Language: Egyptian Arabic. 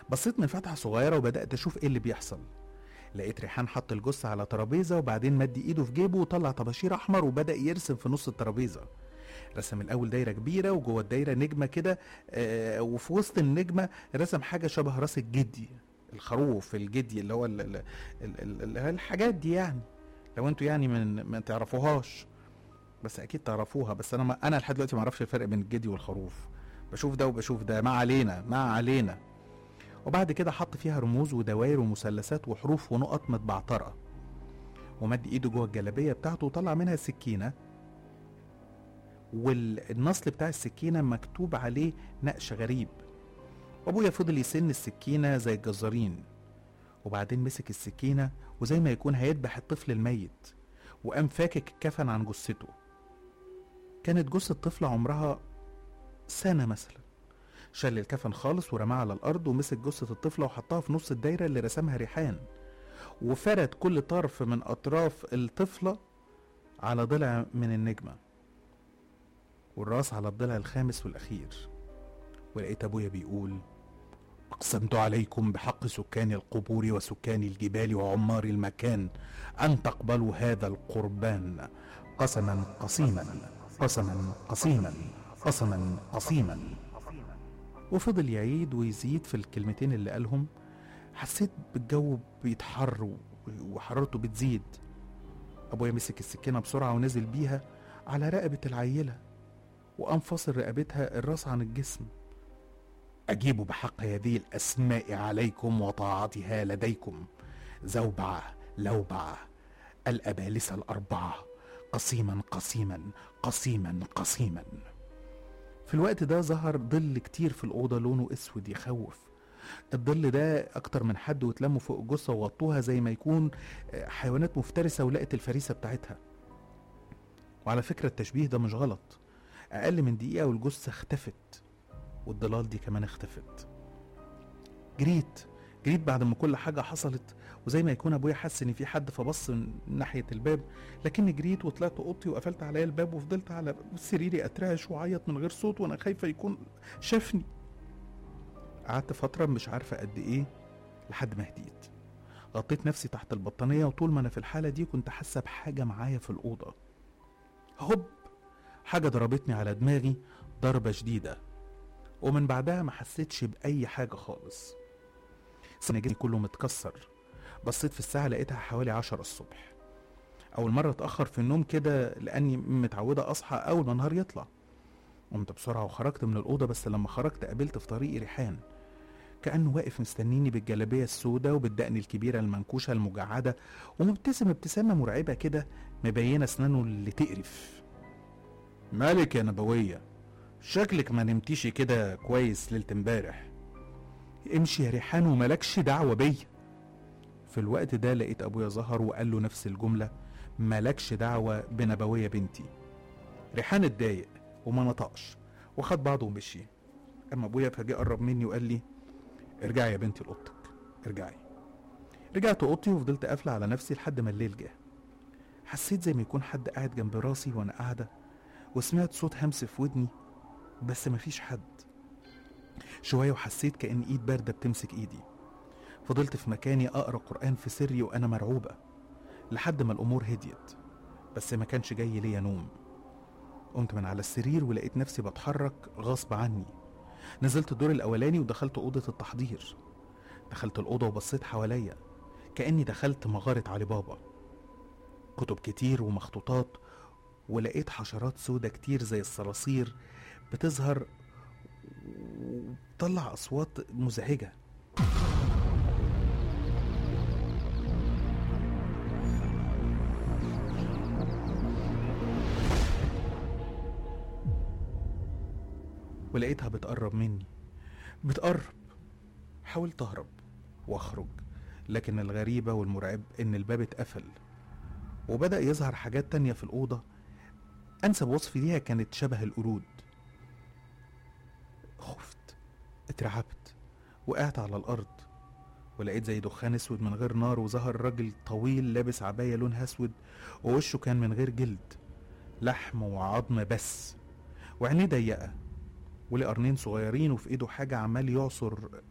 بصيت من فتحة صغيرة وبدأت أشوف إيه اللي بيحصل لقيت ريحان حط الجثة على ترابيزة وبعدين مد إيده في جيبه وطلع طباشير أحمر وبدأ يرسم في نص الترابيزة رسم الأول دايرة كبيرة وجوه الدايرة نجمة كده آه وفي وسط النجمة رسم حاجة شبه راس الجدي الخروف الجدي اللي هو ال ال ال ال الحاجات دي يعني لو انتوا يعني من ما تعرفوهاش بس اكيد تعرفوها بس انا ما انا لحد دلوقتي ما اعرفش الفرق بين الجدي والخروف بشوف ده وبشوف ده ما علينا ما علينا وبعد كده حط فيها رموز ودوائر ومثلثات وحروف ونقط متبعترة ومد ايده جوه الجلابية بتاعته وطلع منها سكينة والنصل بتاع السكينة مكتوب عليه نقش غريب وابويا فضل يسن السكينة زي الجزارين وبعدين مسك السكينة وزي ما يكون هيذبح الطفل الميت وقام فاكك الكفن عن جثته كانت جثة طفلة عمرها سنة مثلا شال الكفن خالص ورماه على الأرض ومسك جثة الطفلة وحطها في نص الدايرة اللي رسمها ريحان وفرد كل طرف من أطراف الطفلة على ضلع من النجمة والراس على الضلع الخامس والأخير ولقيت أبويا بيقول أقسمت عليكم بحق سكان القبور وسكان الجبال وعمار المكان أن تقبلوا هذا القربان قسما قسيما قسما قسيما قسما قسيما وفضل يعيد ويزيد في الكلمتين اللي قالهم حسيت بالجو بيتحر و- وحرارته بتزيد أبويا مسك السكينة بسرعة ونزل بيها على رقبة العيلة وقام فاصل رقبتها الراس عن الجسم أجيب بحق هذه الأسماء عليكم وطاعتها لديكم زوبعة لوبعة الأبالسة الأربعة قسيما قسيما قسيما قسيما في الوقت ده ظهر ظل كتير في الأوضة لونه أسود يخوف الظل ده أكتر من حد واتلموا فوق الجثة وغطوها زي ما يكون آه، حيوانات مفترسة ولقت الفريسة بتاعتها وعلى فكرة التشبيه ده مش غلط أقل من دقيقة والجثة اختفت والضلال دي كمان اختفت جريت جريت بعد ما كل حاجة حصلت وزي ما يكون أبويا حس إن في حد فبص من ناحية الباب لكني جريت وطلعت أوضتي وقفلت عليا الباب وفضلت على سريري أترعش وأعيط من غير صوت وأنا خايفة يكون شافني قعدت فترة مش عارفة قد إيه لحد ما هديت غطيت نفسي تحت البطانية وطول ما أنا في الحالة دي كنت حاسة بحاجة معايا في الأوضة هوب حاجة ضربتني على دماغي ضربة شديدة ومن بعدها ما حسيتش بأي حاجة خالص سنة جسمي كله متكسر بصيت في الساعة لقيتها حوالي عشرة الصبح أول مرة أتأخر في النوم كده لأني متعودة أصحى أول ما النهار يطلع قمت بسرعة وخرجت من الأوضة بس لما خرجت قابلت في طريقي ريحان كأنه واقف مستنيني بالجلابية السوداء وبالدقن الكبيرة المنكوشة المجعدة ومبتسم ابتسامة مرعبة كده مبينة أسنانه اللي تقرف مالك يا نبوية شكلك ما نمتيش كده كويس ليلة امبارح امشي يا ريحان وملكش دعوة بيا في الوقت ده لقيت ابويا ظهر وقال له نفس الجملة ملكش دعوة بنبوية بنتي ريحان اتضايق وما نطقش وخد بعضه ومشي اما ابويا فجأة قرب مني وقال لي ارجعي يا بنتي لاوضتك ارجعي رجعت اوضتي وفضلت قافلة على نفسي لحد ما الليل جه حسيت زي ما يكون حد قاعد جنب راسي وانا قاعدة وسمعت صوت همس في ودني بس مفيش حد شوية وحسيت كأن إيد باردة بتمسك إيدي فضلت في مكاني أقرأ قرآن في سري وأنا مرعوبة لحد ما الأمور هديت بس ما كانش جاي ليا نوم قمت من على السرير ولقيت نفسي بتحرك غصب عني نزلت الدور الأولاني ودخلت أوضة التحضير دخلت الأوضة وبصيت حواليا كأني دخلت مغارة علي بابا كتب كتير ومخطوطات ولقيت حشرات سودة كتير زي الصراصير بتظهر وتطلع أصوات مزعجة ولقيتها بتقرب مني بتقرب حاولت أهرب وأخرج لكن الغريبة والمرعب إن الباب اتقفل وبدأ يظهر حاجات تانية في الأوضة أنسب وصف ليها كانت شبه القرود خفت اترعبت وقعت على الأرض ولقيت زي دخان اسود من غير نار وظهر راجل طويل لابس عباية لونها اسود ووشه كان من غير جلد لحم وعظم بس وعينيه ضيقة وليه قرنين صغيرين وفي ايده حاجة عمال يعصر